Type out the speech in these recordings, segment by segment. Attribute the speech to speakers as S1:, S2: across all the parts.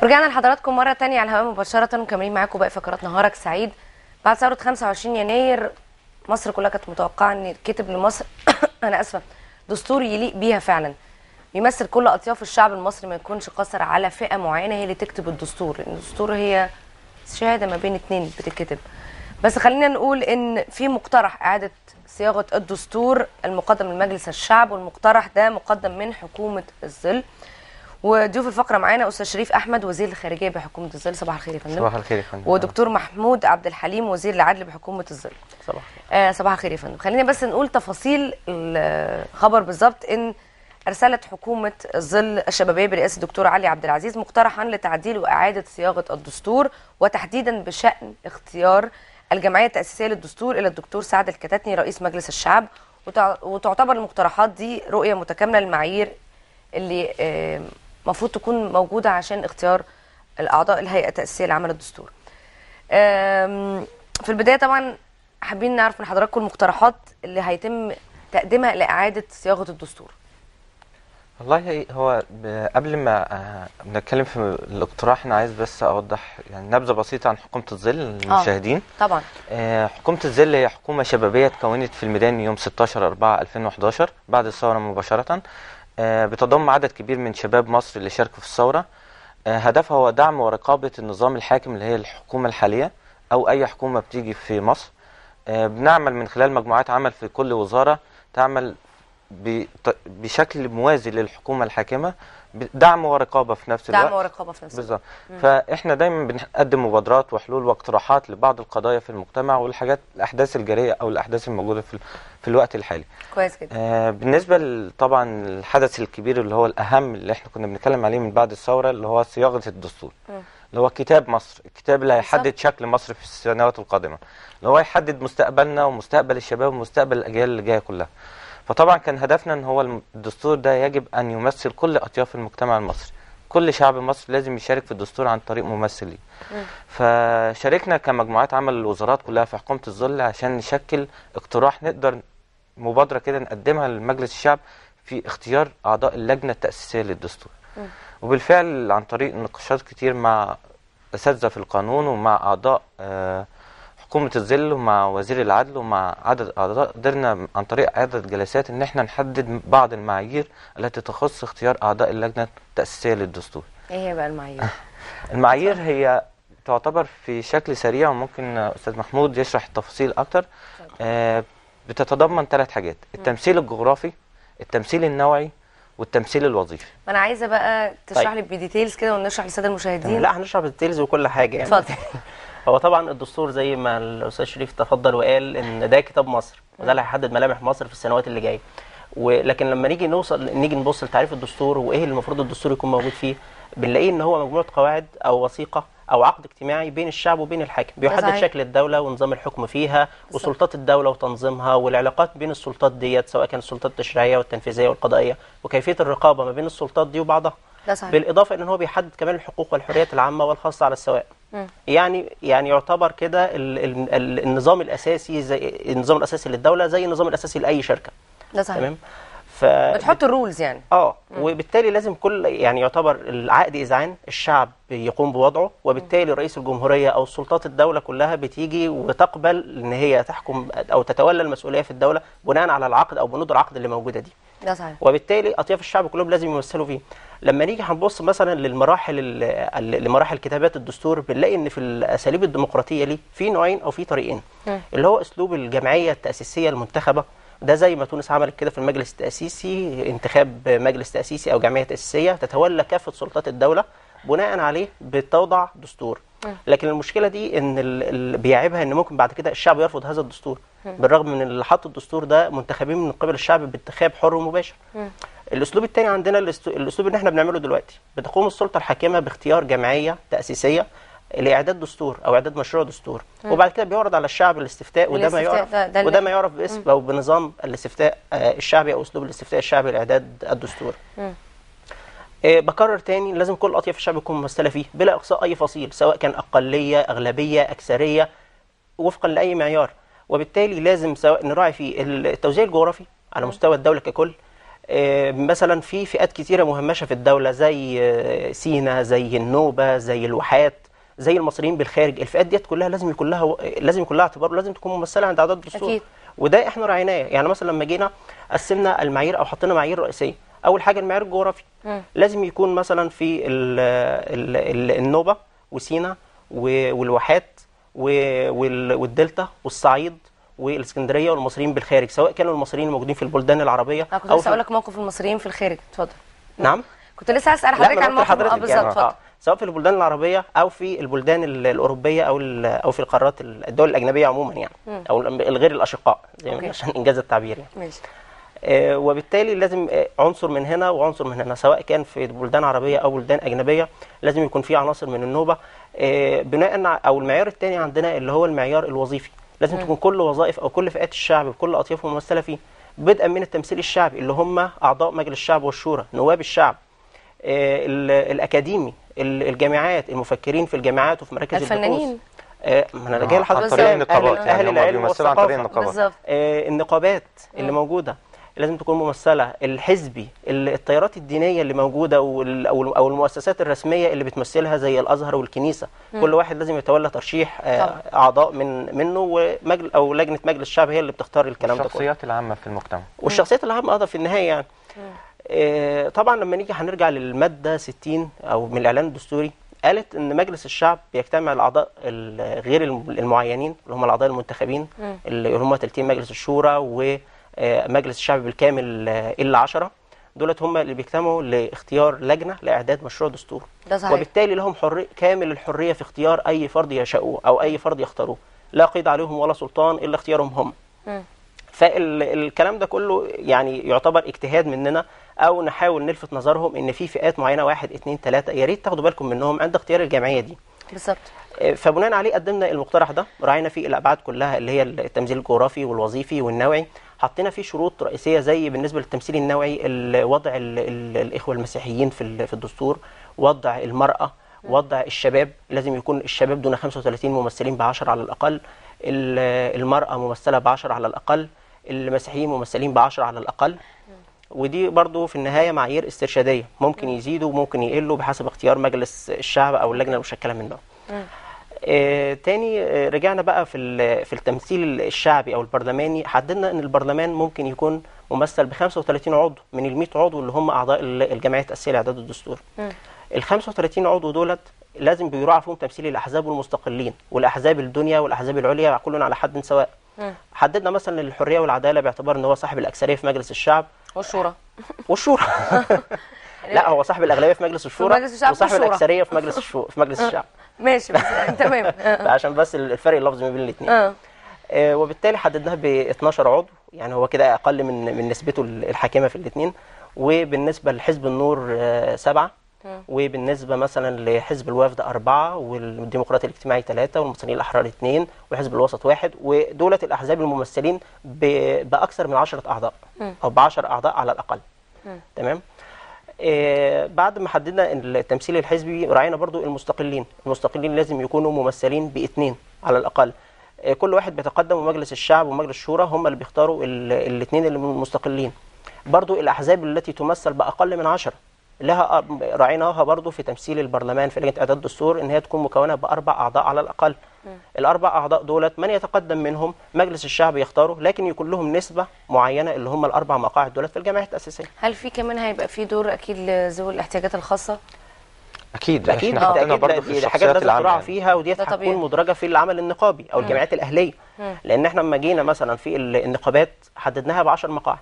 S1: ورجعنا لحضراتكم مرة تانية على الهواء مباشرة مكملين معاكم باقي فقرات نهارك سعيد بعد ثورة 25 يناير مصر كلها كانت متوقعة ان يتكتب لمصر انا اسفة دستور يليق بيها فعلا يمثل كل اطياف الشعب المصري ما يكونش قصر على فئة معينة هي اللي تكتب الدستور لان الدستور هي شهادة ما بين اتنين بتتكتب بس خلينا نقول ان في مقترح اعادة صياغة الدستور المقدم من مجلس الشعب والمقترح ده مقدم من حكومة الظل وضيوف الفقره معانا استاذ شريف احمد وزير الخارجيه بحكومه الظل صباح الخير يا فندم
S2: صباح الخير يا فندم
S1: ودكتور محمود عبد الحليم وزير العدل بحكومه الظل
S2: صباح الخير
S1: آه صباح الخير يا فندم خلينا بس نقول تفاصيل الخبر بالظبط ان ارسلت حكومه الظل الشبابيه برئاسه الدكتور علي عبد العزيز مقترحا لتعديل واعاده صياغه الدستور وتحديدا بشان اختيار الجمعيه التاسيسيه للدستور الى الدكتور سعد الكتاتني رئيس مجلس الشعب وتع- وتعتبر المقترحات دي رؤيه متكامله للمعايير اللي آه، المفروض تكون موجوده عشان اختيار الاعضاء الهيئه التاسيسيه لعمل الدستور. آم، في البدايه طبعا حابين نعرف من حضراتكم المقترحات اللي هيتم تقديمها لاعاده صياغه الدستور.
S2: والله هو ب- قبل ما آه، نتكلم في الاقتراح انا عايز بس اوضح يعني نبذه بسيطه عن حكومه الظل للمشاهدين
S1: طبعا
S2: آه، حكومه الظل هي حكومه شبابيه اتكونت في الميدان يوم 16 4 2011 بعد الثوره مباشره آه، بتضم عدد كبير من شباب مصر اللي شاركوا في الثوره آه، هدفها هو دعم ورقابه النظام الحاكم اللي هي الحكومه الحاليه او اي حكومه بتيجي في مصر آه، بنعمل من خلال مجموعات عمل في كل وزاره تعمل بط- بشكل موازي للحكومه الحاكمه دعم ورقابه في نفس الوقت
S1: دعم ورقابه في نفس الوقت.
S2: بالظبط فاحنا دايما بنقدم مبادرات وحلول واقتراحات لبعض القضايا في المجتمع والحاجات الاحداث الجاريه او الاحداث الموجوده في ال- في الوقت الحالي
S1: كويس جدا.
S2: آه بالنسبه ل- طبعا الحدث الكبير اللي هو الاهم اللي احنا كنا بنتكلم عليه من بعد الثوره اللي هو صياغه الدستور
S1: مم.
S2: اللي هو كتاب مصر الكتاب اللي هيحدد
S1: بالظبط.
S2: شكل مصر في السنوات القادمه اللي هو يحدد مستقبلنا ومستقبل الشباب ومستقبل الاجيال اللي جايه كلها فطبعا كان هدفنا ان هو الم- الدستور ده يجب ان يمثل كل اطياف المجتمع المصري كل شعب مصر لازم يشارك في الدستور عن طريق ممثل ليه
S1: مم.
S2: فشاركنا كمجموعات عمل الوزارات كلها في حكومه الظل عشان نشكل اقتراح نقدر مبادره كده نقدمها لمجلس الشعب في اختيار اعضاء اللجنه التاسيسيه للدستور
S1: مم.
S2: وبالفعل عن طريق نقاشات كتير مع اساتذه في القانون ومع اعضاء آه، حكومه الظل ومع وزير العدل ومع عدد اعضاء قدرنا عن طريق عدد جلسات ان احنا نحدد بعض المعايير التي تخص اختيار اعضاء اللجنه التاسيسيه للدستور
S1: ايه هي بقى المعايير؟
S2: المعايير هي تعتبر في شكل سريع وممكن استاذ محمود يشرح التفاصيل اكتر آه، بتتضمن ثلاث حاجات التمثيل الجغرافي التمثيل النوعي والتمثيل الوظيفي
S1: ما انا عايزه بقى تشرح
S3: طيب.
S1: لي بديتيلز كده ونشرح للساده المشاهدين.
S3: لا هنشرح بالديتيلز وكل حاجه يعني
S1: اتفضل.
S3: هو طبعا الدستور زي ما الاستاذ شريف تفضل وقال ان ده كتاب مصر وده اللي هيحدد ملامح مصر في السنوات اللي جايه ولكن لما نيجي نوصل نيجي نبص لتعريف الدستور وايه اللي المفروض الدستور يكون موجود فيه بنلاقيه ان هو مجموعه قواعد او وثيقه او عقد اجتماعي بين الشعب وبين الحاكم بيحدد
S1: صحيح.
S3: شكل الدوله ونظام الحكم فيها وسلطات الدوله وتنظيمها والعلاقات بين السلطات ديت سواء كانت السلطات التشريعيه والتنفيذيه والقضائيه وكيفيه الرقابه ما بين السلطات دي وبعضها
S1: ده صحيح.
S3: بالاضافه ان هو بيحدد كمان الحقوق والحريات العامه والخاصه على السواء
S1: مم.
S3: يعني يعني يعتبر كده ال- ال- ال- النظام الاساسي زي النظام الاساسي للدوله زي النظام الاساسي لاي شركه
S1: ده صحيح.
S3: تمام ف
S1: بتحط الرولز يعني.
S3: اه وبالتالي لازم كل يعني يعتبر العقد اذعان الشعب يقوم بوضعه وبالتالي رئيس الجمهوريه او سلطات الدوله كلها بتيجي وتقبل ان هي تحكم او تتولى المسؤوليه في الدوله بناء على العقد او بنود العقد اللي موجوده دي
S1: ده صحيح.
S3: وبالتالي اطياف الشعب كلهم لازم يمثلوا فيه لما نيجي هنبص مثلا للمراحل ال- ال- لمراحل كتابات الدستور بنلاقي ان في الاساليب الديمقراطيه ليه في نوعين او في طريقين
S1: مم.
S3: اللي هو اسلوب الجمعيه التاسيسيه المنتخبه ده زي ما تونس عملت كده في المجلس التاسيسي انتخاب مجلس تاسيسي او جمعيه تاسيسيه تتولى كافه سلطات الدوله بناء عليه بتوضع دستور لكن المشكله دي ان ال- ال- بيعيبها ان ممكن بعد كده الشعب يرفض هذا الدستور بالرغم من ان اللي حط الدستور ده منتخبين من قبل الشعب بانتخاب حر ومباشر الاسلوب الثاني عندنا الاست- الاسلوب اللي احنا بنعمله دلوقتي بتقوم السلطه الحاكمه باختيار جمعيه تاسيسيه لاعداد دستور او اعداد مشروع دستور وبعد كده بيعرض على الشعب الاستفتاء وده ما
S1: الاستفتاء
S3: يعرف
S1: ده- ده اللي-
S3: وده ما يعرف باسم او بنظام الاستفتاء آه، الشعبي او اسلوب الاستفتاء الشعبي لاعداد الدستور
S1: مم.
S3: آه، بكرر تاني لازم كل اطياف الشعب تكون ممثله فيه بلا اقصاء اي فصيل سواء كان اقليه اغلبيه اكثريه وفقا لاي معيار وبالتالي لازم سواء نراعي فيه التوزيع الجغرافي على مستوى الدوله ككل آه، مثلا في فئات كتيره مهمشه في الدوله زي آه، سينا زي النوبه زي الواحات زي المصريين بالخارج الفئات ديت كلها لازم يكون لها لازم يكون لها اعتبار ولازم تكون ممثله عند اعداد الدستور
S1: أكيد.
S3: وده احنا راعيناه يعني مثلا لما جينا قسمنا المعايير او حطينا معايير رئيسيه اول حاجه المعيار الجغرافي
S1: مم.
S3: لازم يكون مثلا في ال ال ال النوبه وسينا و- والواحات و- وال- والدلتا والصعيد والاسكندريه والمصريين بالخارج سواء كانوا المصريين الموجودين في البلدان العربيه
S1: انا كنت
S3: او
S1: لسه
S3: في
S1: اقول لك موقف المصريين في الخارج اتفضل
S3: نعم
S1: كنت لسه هسال
S3: لا
S1: حضرتك
S3: ما
S1: عن
S3: أنا قلت
S1: موقف اه
S3: لحضرتك
S1: بالظبط
S3: يعني
S1: اتفضل
S3: آه. سواء في البلدان العربيه او في البلدان ال- الاوروبيه او ال- او في القارات ال- الدول الاجنبيه عموما يعني او ال- الغير الاشقاء زي
S1: أوكي.
S3: ما عشان انجاز التعبير يعني
S1: ماشي
S3: آه، وبالتالي لازم آه، عنصر من هنا وعنصر من هنا سواء كان في بلدان عربيه او بلدان اجنبيه لازم يكون في عناصر من النوبه آه، بناء ع- او المعيار الثاني عندنا اللي هو المعيار الوظيفي لازم تكون كل وظائف او كل فئات الشعب بكل اطيافهم ممثله فيه بدءا من التمثيل الشعبي اللي هم اعضاء مجلس الشعب والشورى نواب الشعب آه، ال- الاكاديمي ال- الجامعات المفكرين في الجامعات وفي مراكز
S1: الفنانين.
S3: البحوث آه، ما انا جاي
S2: عن
S3: لحضرتك
S2: طريق
S3: كلام.
S2: النقابات
S3: اهل,
S2: يعني
S3: أهل
S2: هم
S3: العلم
S2: بيمثلوا عن طريق
S3: والثقافه
S2: النقابات
S1: بالظبط
S3: آه، النقابات اللي موجوده لازم تكون ممثله الحزبي ال- التيارات الدينيه اللي موجوده وال- او الم- او المؤسسات الرسميه اللي بتمثلها زي الازهر والكنيسه كل واحد لازم يتولى ترشيح آه،
S1: طبعا.
S3: اعضاء من منه ومجل او لجنه مجلس الشعب هي اللي بتختار الكلام ده كله
S2: الشخصيات العامه في المجتمع
S3: والشخصيات العامه ايضا في النهايه يعني آه، طبعا لما نيجي هنرجع للماده 60 او من الاعلان الدستوري قالت ان مجلس الشعب بيجتمع الاعضاء ال- غير الم- المعينين اللي هم الاعضاء المنتخبين اللي هم 30 مجلس الشورى ومجلس الشعب بالكامل آه، الا 10 دولت هم اللي بيجتمعوا لاختيار لجنه لاعداد مشروع دستور
S1: ده صحيح
S3: وبالتالي لهم حرية كامل الحريه في اختيار اي فرد يشاءوه او اي فرد يختاروه لا قيد عليهم ولا سلطان الا اختيارهم هم
S1: مم.
S3: فالكلام ده كله يعني يعتبر اجتهاد مننا او نحاول نلفت نظرهم ان في فئات معينه واحد اتنين تلاته يا ريت تاخدوا بالكم منهم عند اختيار الجمعيه دي
S1: بالظبط
S3: آه، فبناء عليه قدمنا المقترح ده راعينا فيه الابعاد كلها اللي هي التمثيل الجغرافي والوظيفي والنوعي حطينا فيه شروط رئيسيه زي بالنسبه للتمثيل النوعي ال- وضع ال- ال- الاخوه المسيحيين في ال- في الدستور وضع المراه وضع الشباب لازم يكون الشباب دون 35 ممثلين ب 10 على الاقل ال- المراه ممثله ب 10 على الاقل المسيحيين ممثلين ب 10 على الاقل ودي برضو في النهايه معايير استرشاديه ممكن يزيدوا وممكن يقلوا بحسب اختيار مجلس الشعب او اللجنه المشكله منه آه، تاني آه، رجعنا بقى في ال- في التمثيل الشعبي او البرلماني حددنا ان البرلمان ممكن يكون ممثل ب 35 عضو من ال 100 عضو اللي هم اعضاء ال- الجمعيه التاسيسيه لاعداد الدستور. ال 35 عضو دولت لازم بيراعى فيهم تمثيل الاحزاب والمستقلين والاحزاب الدنيا والاحزاب العليا كل على حد سواء. حددنا مثلا الحريه والعداله باعتبار ان هو صاحب الاكثريه في مجلس الشعب
S1: والشورى
S3: والشورى. لا هو صاحب الاغلبيه في مجلس الشورى
S1: مجلس الشعب
S3: وصاحب
S1: والشورى.
S3: الاكثريه في مجلس الشو... في مجلس الشعب.
S1: ماشي بس تمام آه.
S3: عشان بس الفرق اللفظي ما بين الاثنين.
S1: اه
S3: آه، وبالتالي حددناها ب 12 عضو يعني هو كده اقل من من نسبته الحاكمه في الاثنين وبالنسبه لحزب النور آه، سبعه وبالنسبه مثلا لحزب الوفد اربعه والديمقراطي الاجتماعي ثلاثه والمصريين الاحرار اثنين وحزب الوسط واحد ودولة الاحزاب الممثلين ب- باكثر من 10 اعضاء او ب 10 اعضاء على الاقل تمام آه، بعد ما حددنا التمثيل الحزبي راعينا برضو المستقلين المستقلين لازم يكونوا ممثلين باثنين على الاقل آه، كل واحد بيتقدم ومجلس الشعب ومجلس الشورى هم اللي بيختاروا الاثنين اللي مستقلين برضو الاحزاب التي تمثل باقل من عشرة لها أ- راعيناها برضو في تمثيل البرلمان في لجنه اعداد الدستور ان هي تكون مكونه باربع اعضاء على الاقل الاربع اعضاء دولت من يتقدم منهم مجلس الشعب يختاره لكن يكون لهم نسبه معينه اللي هم الاربع مقاعد دولت في الجمعيه التاسيسيه
S1: هل في كمان هيبقى في دور اكيد لذوي الاحتياجات الخاصه
S2: اكيد
S3: اكيد
S2: احنا حطينا
S3: بالتاكيد
S2: برضه
S3: لا،
S2: في
S3: دي حاجات
S2: الشخصيات
S3: لازم
S2: العامه
S3: تراعى
S2: يعني.
S3: فيها وديت
S1: ده طبيعي.
S3: هتكون مدرجه في العمل النقابي او الجمعيات الاهليه لان احنا لما جينا مثلا في ال- النقابات حددناها ب 10 مقاعد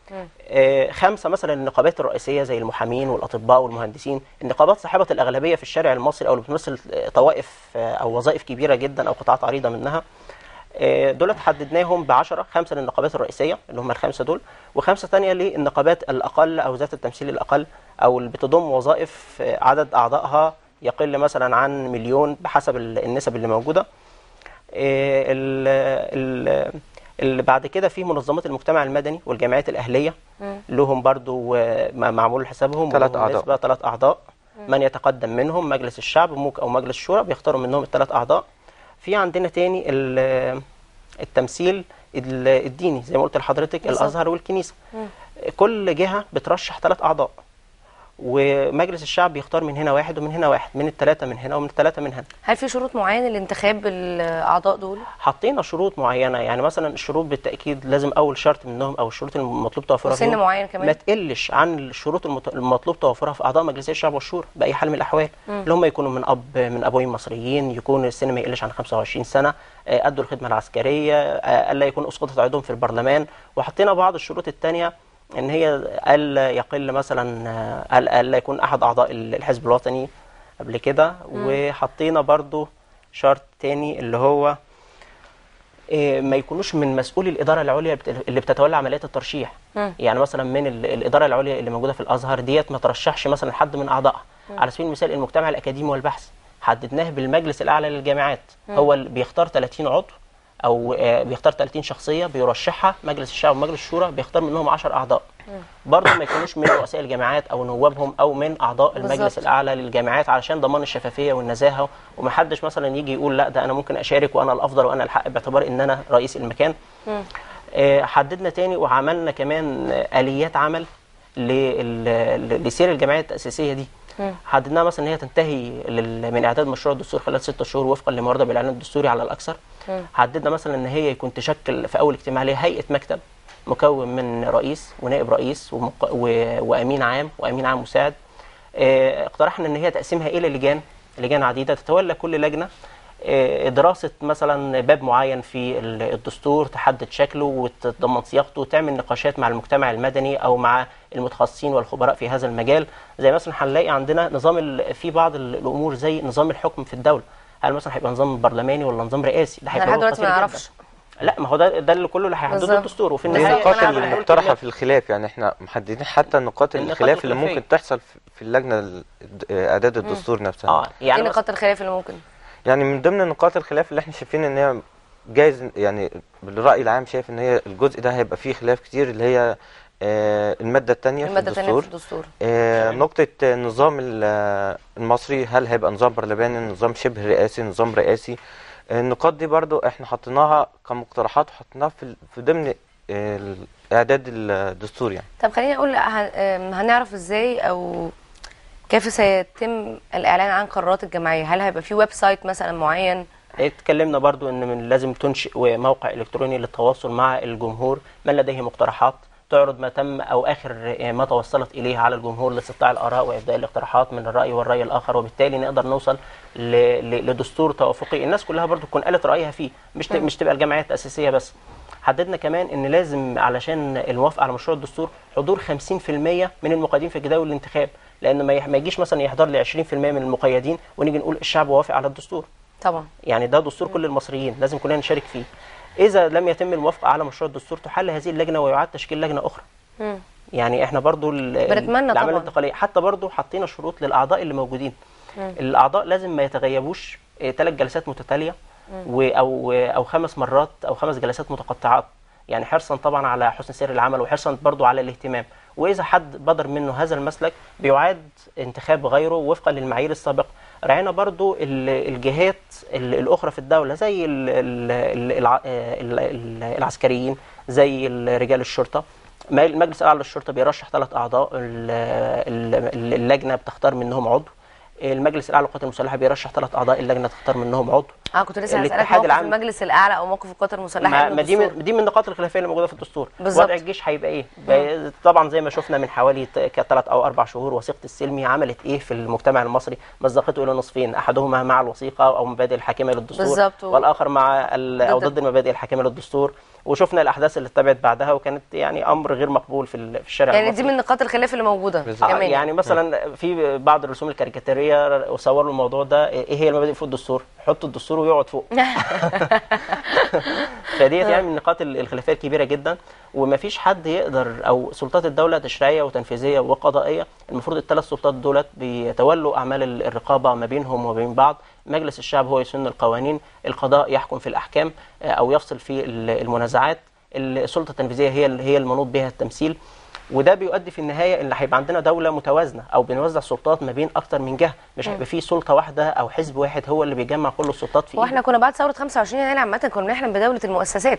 S3: آه، خمسه مثلا النقابات الرئيسيه زي المحامين والاطباء والمهندسين النقابات صاحبه الاغلبيه في الشارع المصري او اللي بتمثل آه، طوائف آه، او وظائف كبيره جدا او قطاعات عريضه منها آه، دولت حددناهم ب 10 خمسه للنقابات الرئيسيه اللي هم الخمسه دول وخمسه ثانيه للنقابات الاقل او ذات التمثيل الاقل او اللي بتضم وظائف آه، عدد اعضائها يقل مثلا عن مليون بحسب ال- النسب اللي موجوده آه، ال ال اللي بعد كده في منظمات المجتمع المدني والجمعيات الاهليه لهم برضو آه، م- معمول حسابهم
S2: ثلاث
S3: ولهم
S2: أعضاء.
S3: نسبه ثلاث اعضاء من يتقدم منهم مجلس الشعب موك- او مجلس الشورى بيختاروا منهم الثلاث اعضاء في عندنا تاني ال- التمثيل ال- الديني زي ما قلت لحضرتك
S1: بالظبط.
S3: الازهر والكنيسه كل جهه بترشح ثلاث اعضاء ومجلس الشعب بيختار من هنا واحد ومن هنا واحد من الثلاثه من هنا ومن الثلاثه من هنا
S1: هل في شروط معينه لانتخاب الاعضاء دول
S3: حطينا شروط معينه يعني مثلا الشروط بالتاكيد لازم اول شرط منهم او الشروط المطلوب توفرها
S1: وسن
S3: فيهم
S1: معين
S3: ما
S1: كمان
S3: تقلش عن الشروط المت- المطلوب توفرها في اعضاء مجلسي الشعب والشورى باي حال من الاحوال اللي هم يكونوا من اب من ابوين مصريين يكون السن ما يقلش عن 25 سنه آه، ادوا الخدمه العسكريه آه، الا يكون اسقطت عضوهم في البرلمان وحطينا بعض الشروط الثانيه ان هي الا يقل مثلا آه، الا ألا يكون احد اعضاء الحزب الوطني قبل كده وحطينا برضو شرط تاني اللي هو إيه، ما يكونوش من مسؤولي الاداره العليا بت- اللي بتتولى عمليات الترشيح
S1: مم.
S3: يعني مثلا من ال- الاداره العليا اللي موجوده في الازهر ديت ما ترشحش مثلا حد من اعضائها على سبيل المثال المجتمع الاكاديمي والبحث حددناه بالمجلس الاعلى للجامعات هو اللي بيختار 30 عضو او آه، بيختار 30 شخصيه بيرشحها مجلس الشعب ومجلس الشورى بيختار منهم 10 اعضاء برضه ما يكونوش من رؤساء الجامعات او نوابهم او من اعضاء المجلس
S1: بالظبط.
S3: الاعلى للجامعات علشان ضمان الشفافيه والنزاهه ومحدش مثلا يجي يقول لا ده انا ممكن اشارك وانا الافضل وانا الحق باعتبار ان انا رئيس المكان آه، حددنا تاني وعملنا كمان آه، اليات عمل لل- ل- لسير الجمعيه التاسيسيه دي حددناها مثلا ان هي تنتهي لل- من اعداد مشروع الدستور خلال ست شهور وفقا لما ورد بالاعلان الدستوري على الاكثر حددنا مثلا ان هي يكون تشكل في اول اجتماع ليها هيئه مكتب مكون من رئيس ونائب رئيس ومق... و... وامين عام وامين عام مساعد آه، اقترحنا ان هي تقسيمها الى لجان لجان عديده تتولى كل لجنه آه، دراسه مثلا باب معين في ال- الدستور تحدد شكله وتضمن صياغته وتعمل نقاشات مع المجتمع المدني او مع المتخصصين والخبراء في هذا المجال زي مثلا هنلاقي عندنا نظام ال... في بعض ال- الامور زي نظام الحكم في الدوله هل مثلا هيبقى نظام برلماني ولا نظام رئاسي ده
S1: احنا
S3: هيبقى
S1: لحد دلوقتي ما
S3: خطير جداً.
S1: نعرفش
S3: لا ما هو ده ده اللي كله اللي هيحدده
S1: بالظبط.
S3: الدستور وفي
S1: دي
S2: دي
S3: النهايه
S1: الحقيقة
S2: النقاط
S3: أنا هقول
S2: المقترحه
S3: كده.
S2: في الخلاف يعني احنا محددين حتى نقاط
S3: النقاط
S2: الخلاف اللي
S3: الخلافية.
S2: ممكن تحصل في- في اللجنه ال- د- اعداد الدستور نفسها
S3: اه
S1: ايه
S3: يعني مثلا
S1: نقاط الخلاف اللي ممكن
S2: يعني من ضمن نقاط الخلاف اللي احنا شايفين ان هي جايز يعني بالراي العام شايف ان هي الجزء ده هيبقى فيه خلاف كتير اللي هي آه، الماده الثانيه في
S1: الماده الثانيه في
S2: الدستور
S1: الدستور
S2: آه، نقطة النظام ال- المصري هل هيبقى نظام برلماني نظام شبه رئاسي نظام رئاسي آه، النقاط دي برضو احنا حطيناها كمقترحات وحطيناها في في ضمن آه، ال- اعداد الدستور يعني
S1: طب خليني اقول هن- آم، هنعرف ازاي او كيف سيتم الاعلان عن قرارات الجمعيه هل هيبقى في ويب سايت مثلا معين
S3: اتكلمنا برضو ان من لازم تنشئ موقع الكتروني للتواصل مع الجمهور من لديه مقترحات تعرض ما تم او اخر ما توصلت اليه على الجمهور لاستطلاع الاراء وابداء الاقتراحات من الراي والراي الاخر وبالتالي نقدر نوصل ل- ل- لدستور توافقي الناس كلها برضو تكون قالت رايها فيه مش ت- مش تبقى الجمعيات التاسيسيه بس حددنا كمان ان لازم علشان الموافقه على مشروع الدستور حضور 50% من المقيدين في جداول الانتخاب لان ما يح- ما يجيش مثلا يحضر لي 20% من المقيدين ونيجي نقول الشعب وافق على الدستور
S1: طبعا
S3: يعني ده دستور كل المصريين لازم كلنا نشارك فيه اذا لم يتم الموافقه على مشروع الدستور تحل هذه اللجنه ويعاد تشكيل لجنه اخرى
S1: مم.
S3: يعني احنا برضو ال-
S1: بنتمنى
S3: الاعمال
S1: طبعاً.
S3: الانتقاليه حتى برضو حطينا شروط للاعضاء اللي موجودين الاعضاء لازم ما يتغيبوش ثلاث جلسات متتاليه و- او او خمس مرات او خمس جلسات متقطعات يعني حرصا طبعا على حسن سير العمل وحرصا برضو على الاهتمام واذا حد بدر منه هذا المسلك بيعاد انتخاب غيره وفقا للمعايير السابقه راعينا برضو ال- الجهات ال- الاخرى في الدوله زي ال- ال- ال- الع- ال- ال- العسكريين زي ال- رجال الشرطه ما- المجلس الاعلى للشرطه بيرشح ثلاث اعضاء ال- ال- اللجنه بتختار منهم عضو المجلس الاعلى للقوات المسلحه بيرشح ثلاث اعضاء اللجنه تختار منهم عضو
S1: اه كنت لسه هسالك
S3: الاتحاد
S1: موقف
S3: العام-
S1: المجلس الاعلى او موقف القوات المسلحه
S3: ما,
S1: إنه
S3: ما دي
S1: دستور.
S3: من دي من النقاط الخلافيه اللي موجوده في الدستور
S1: بالظبط.
S3: وضع الجيش هيبقى ايه ب- طبعا زي ما شفنا من حوالي ثلاث او اربع شهور وثيقه السلمي عملت ايه في المجتمع المصري مزقته الى نصفين احدهما مع الوثيقه او مبادئ الحاكمه للدستور
S1: بالظبط.
S3: والاخر مع ال- او
S1: ضد-
S3: ضد المبادئ الحاكمه للدستور وشفنا الاحداث اللي اتبعت بعدها وكانت يعني امر غير مقبول في ال- في الشارع
S1: يعني
S3: المصري
S1: دي من نقاط الخلاف اللي موجوده
S2: بالظبط.
S3: آه،
S1: كمان
S3: يعني مثلا في بعض الرسوم الكاريكاتيريه صوروا الموضوع ده ايه هي المبادئ فوق الدستور حطوا الدستور ويقعد فوق فديت يعني من النقاط ال- الخلافيه الكبيره جدا ومفيش حد يقدر او سلطات الدوله تشريعيه وتنفيذيه وقضائيه المفروض الثلاث سلطات دولت بيتولوا اعمال ال- الرقابه ما بينهم وبين بعض مجلس الشعب هو يسن القوانين القضاء يحكم في الاحكام آه، او يفصل في ال- المنازعات السلطه التنفيذيه هي ال- هي المنوط بها التمثيل وده بيؤدي في النهايه ان هيبقى عندنا دوله متوازنه او بنوزع سلطات ما بين اكتر من جهه مش هيبقى في سلطه واحده او حزب واحد هو اللي بيجمع كل السلطات في
S1: هو احنا
S3: ايده
S1: كنا بعد ثوره 25 يناير عامه كنا بنحلم بدوله المؤسسات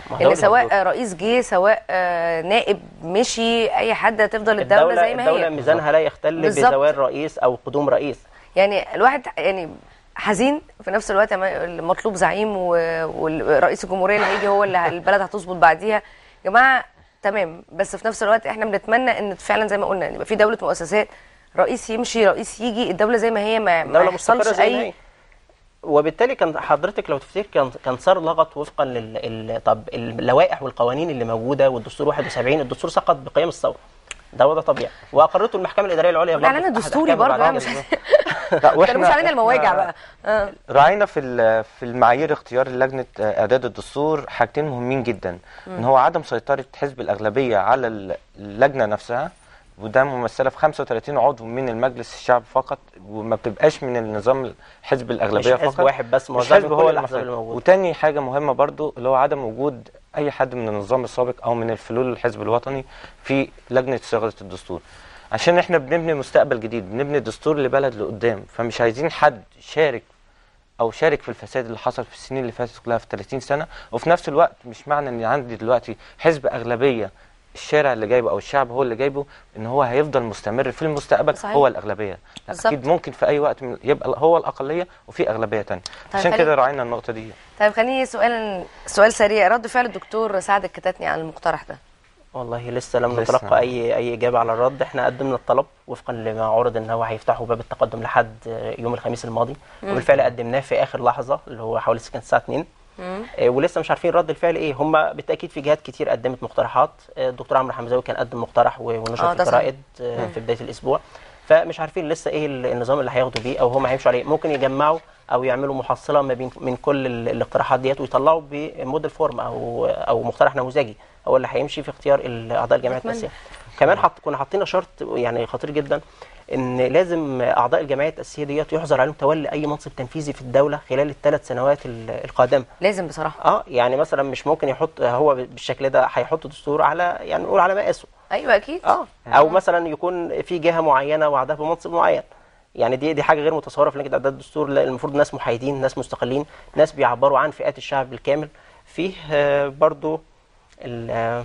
S3: ما هو ده
S1: يعني
S3: اللي
S1: سواء
S3: موجود.
S1: رئيس جه سواء آه، نائب مشي اي حد هتفضل الدوله,
S3: الدولة
S1: زي ما
S3: الدولة
S1: هي
S3: ميزانها لا يختل
S1: بالظبط.
S3: بزوال رئيس أو قدوم رئيس
S1: يعني الواحد يعني حزين في نفس الوقت ما- المطلوب زعيم و- والرئيس الجمهوريه اللي هيجي هو اللي البلد هتظبط بعديها يا جماعه تمام بس في نفس الوقت احنا بنتمنى ان فعلا زي ما قلنا ان يبقى في دوله مؤسسات رئيس يمشي رئيس يجي الدوله زي ما هي ما, ما
S3: الدولة مستقرة
S1: يحصلش
S3: زي ما
S1: اي
S3: هي وبالتالي كان حضرتك لو تفتكر كان كان صار لغط وفقا لل ال- طب اللوائح والقوانين اللي موجوده والدستور 71 الدستور سقط بقيام الثوره ده وضع طبيعي واقرته المحكمه الاداريه العليا
S1: احنا
S3: برضه
S1: علينا
S3: أحد
S1: دستوري
S3: أحكام
S1: برضه يعني
S3: بعد
S1: مش
S3: كده.
S2: لا
S1: مش علينا المواجع بقى آه.
S2: راعينا في ال- في المعايير اختيار لجنه اعداد الدستور حاجتين مهمين جدا ان هو عدم سيطره حزب الاغلبيه على ال- اللجنه نفسها وده ممثله في 35 عضو من المجلس الشعب فقط وما بتبقاش من النظام حزب الاغلبيه
S3: مش حزب
S2: فقط
S3: واحد بس
S2: مش
S3: موزع
S2: حزب
S3: بين
S2: هو
S3: كل
S2: اللي
S3: الاحزاب
S2: مسيطر.
S3: اللي موجوده
S2: وتاني حاجه مهمه برضو اللي هو عدم وجود اي حد من النظام السابق او من الفلول الحزب الوطني في لجنه صياغه الدستور عشان احنا بنبني مستقبل جديد بنبني دستور لبلد لقدام فمش عايزين حد شارك او شارك في الفساد اللي حصل في السنين اللي فاتت كلها في 30 سنه وفي نفس الوقت مش معنى ان عندي دلوقتي حزب اغلبيه الشارع اللي جايبه او الشعب هو اللي جايبه ان هو هيفضل مستمر في المستقبل
S1: صحيح.
S2: هو الاغلبيه لا،
S1: بالظبط.
S2: اكيد ممكن في اي وقت من يبقى هو الاقليه وفي اغلبيه تانية
S1: طيب
S2: عشان
S1: خلي-
S2: كده راعينا النقطه دي
S1: طيب خليني سؤال سؤال سريع رد فعل الدكتور سعد الكتاتني على المقترح ده
S3: والله لسه لم
S2: لسه.
S3: نتلقى اي اي اجابه على الرد احنا قدمنا الطلب وفقا لما عرض ان هو هيفتحوا باب التقدم لحد يوم الخميس الماضي وبالفعل قدمناه في اخر لحظه اللي هو حوالي كانت الساعه 2 آه، ولسه مش عارفين رد الفعل ايه هم بالتاكيد في جهات كتير قدمت مقترحات آه، الدكتور عمرو حمزاوي كان قدم مقترح و- ونشر
S1: آه،
S3: في
S1: ده صحيح.
S3: الجرائد آه، في بدايه الاسبوع فمش عارفين لسه ايه ال- النظام اللي هياخدوا بيه او هم هيمشوا عليه ممكن يجمعوا او يعملوا محصله ما بين من كل ال- الاقتراحات ديت ويطلعوا بموديل فورم او او مقترح نموذجي هو اللي هيمشي في اختيار ال- اعضاء الجمعيه
S1: أتمنى.
S3: التاسيسيه كمان حط كنا حاطين شرط يعني خطير جدا ان لازم اعضاء الجمعيه التاسيسيه ديت يحظر عليهم تولي اي منصب تنفيذي في الدوله خلال الثلاث سنوات ال- القادمه
S1: لازم بصراحه
S3: اه يعني مثلا مش ممكن يحط هو بالشكل ده هيحط دستور على يعني نقول على مقاسه
S1: ايوه اكيد
S3: اه او مثلا يكون في جهه معينه وعدها بمنصب معين يعني دي دي حاجه غير متصوره في لجنه اعداد الدستور لا، المفروض ناس محايدين ناس مستقلين ناس بيعبروا عن فئات الشعب بالكامل فيه آه، برضو ال- آه،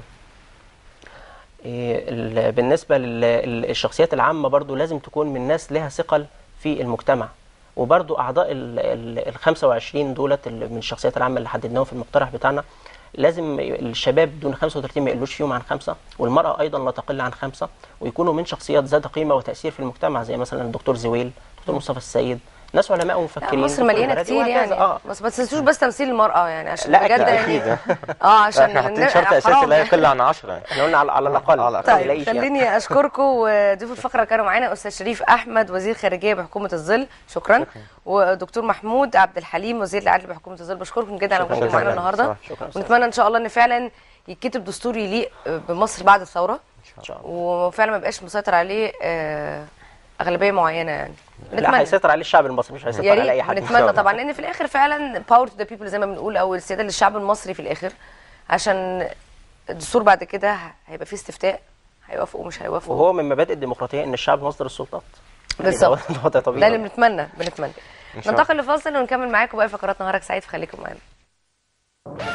S3: إيه، ال- بالنسبه للشخصيات العامه برضو لازم تكون من ناس لها ثقل في المجتمع وبرضو اعضاء ال ال- ال 25 دولت ال- من الشخصيات العامه اللي حددناهم في المقترح بتاعنا لازم الشباب دون 35 ما يقلوش فيهم عن خمسه والمراه ايضا لا تقل عن خمسه ويكونوا من شخصيات ذات قيمه وتاثير في المجتمع زي مثلا الدكتور زويل الدكتور مصطفى السيد ناس علماء
S1: لا
S3: ومفكرين
S1: مصر
S3: دكتور
S1: مليانه
S3: مرادي
S1: كتير
S3: وهكذا.
S1: يعني
S3: اه
S1: بس ما تنسوش بس تمثيل المراه يعني عشان
S3: لا،
S1: بجد
S3: أكيد.
S1: يعني اه عشان
S2: احنا حاطين
S1: ن-
S2: شرط اساسي
S1: حرام
S2: لا
S1: يعني.
S2: يقل عن 10
S3: احنا قلنا على, على الاقل
S2: على الأقل.
S3: ما
S1: طيب
S3: يلاقيش يعني.
S1: خليني اشكركم وضيوف الفقره كانوا معانا استاذ شريف احمد وزير خارجيه بحكومه الظل شكرا ودكتور محمود عبد الحليم وزير العدل بحكومه الظل بشكركم جدا على
S3: شكراً
S1: وجودكم معانا
S3: جزيلاً.
S1: النهارده
S3: شكراً أستاذ.
S1: ونتمنى ان شاء الله ان فعلا يتكتب دستور يليق بمصر بعد الثوره
S3: ان شاء الله
S1: وفعلا ما يبقاش مسيطر عليه آه، اغلبيه معينه يعني
S3: لا هيسيطر عليه الشعب المصري مش هيسيطر
S1: يا
S3: على اي
S1: ريت
S3: حد
S1: بنتمنى طبعا لان في الاخر فعلا باور تو ذا بيبل زي ما بنقول او السياده للشعب المصري في الاخر عشان الدستور بعد كده هيبقى فيه استفتاء هيوافقوا مش هيوافقوا
S3: وهو من مبادئ الديمقراطيه ان الشعب مصدر السلطات يعني
S1: بالظبط.
S3: ده وضع
S1: ده
S3: طبيعي
S1: اللي بنتمنى بنتمنى
S2: إن شاء الله.
S1: ننتقل لفاصل ونكمل معاكم باقي فقرات نهارك سعيد فخليكم معانا